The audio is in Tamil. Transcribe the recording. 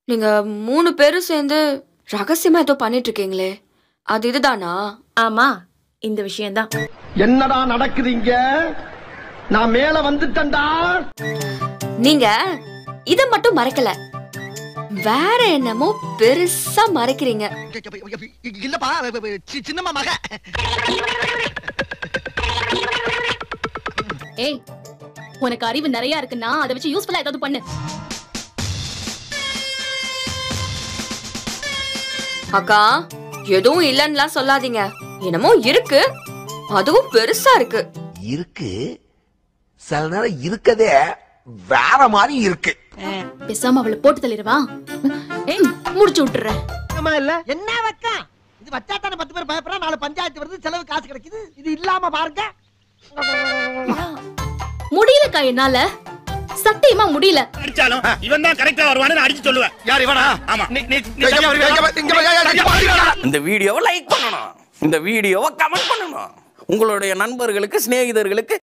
நீங்க மூணு பேரும் சேர்ந்து ரகசியமா ஏதோ பண்ணிட்டு இருக்கீங்களே அது இதுதானா ஆமா இந்த விஷயம்தான் என்னடா நடக்குது இங்க நான் மேல வந்துட்டேன்டா நீங்க இத மட்டும் மறைக்கல வேற என்னமோ பெருசா மறைக்கிறீங்க இல்லப்பா சி- சின்னம்மா மக ஏய் உனக்கு அறிவு நிறைய இருக்குன்னா அதை வச்சு யூஸ்ஃபுல்லா ஏதாவது பண்ணு அக்கா எதுவும் இல்லன்னுலாம் சொல்லாதீங்க என்னமோ இருக்கு அதுவும் பெருசா இருக்கு இருக்கு சில நேரம் இருக்கதே வேற மாதிரி இருக்கு பேசாம அவளை போட்டு தள்ளிடுவா ஏய் முடிச்சு விட்டுறேன் இல்ல என்ன வக்கா இது வச்சா தானே பத்து பேர் பயப்படுறா நாலு பஞ்சாயத்து வருது செலவு காசு கிடைக்குது இது இல்லாம பாருங்க முடியலக்கா என்னால சத்தியமா முடியல அடிச்சாலும் இவன் தான் கரெக்டா வருவான்னு அடிச்சு சொல்லுவேன் யார் இவனா ஆமா நீ நீ நீ சரியா வருவியா? இங்க வா, இங்க வா, இங்க வா, இங்க வா, இங்க வா. இந்த வீடியோவை லைக் பண்ணணும் இந்த வீடியோவை கமெண்ட் பண்ணணும் உங்களுடைய நண்பர்களுக்கு சிநேகிதர்களுக்கு